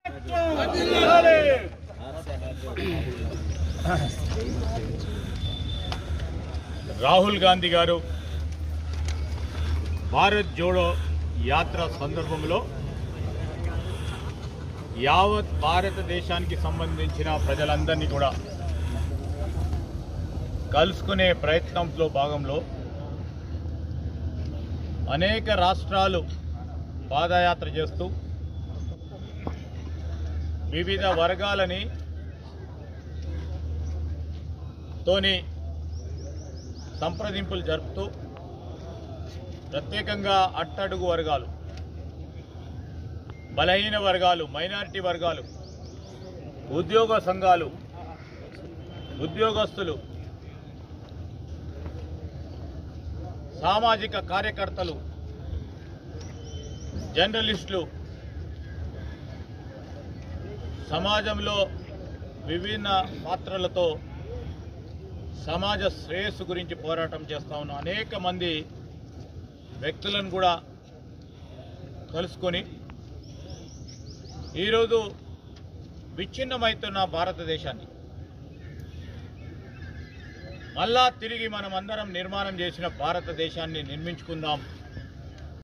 రాహుల్ గాంధీ గారు భారత్ జోడో యాత్ర సందర్భంలో యావత్ భారతదేశానికి సంబంధించిన ప్రజలందరినీ కూడా కలుసుకునే ప్రయత్నంలో భాగంలో అనేక రాష్ట్రాలు పాదయాత్ర చేస్తూ వివిధ వర్గాలని తోని సంప్రదింపులు జరుపుతూ ప్రత్యేకంగా అట్టడుగు వర్గాలు బలహీన వర్గాలు మైనారిటీ వర్గాలు ఉద్యోగ సంఘాలు ఉద్యోగస్తులు సామాజిక కార్యకర్తలు జర్నలిస్టులు సమాజంలో విభిన్న పాత్రలతో సమాజ శ్రేయస్సు గురించి పోరాటం చేస్తా ఉన్న అనేక మంది వ్యక్తులను కూడా కలుసుకొని ఈరోజు విచ్ఛిన్నమవుతున్న భారతదేశాన్ని మళ్ళా తిరిగి మనం అందరం నిర్మాణం చేసిన భారతదేశాన్ని నిర్మించుకుందాం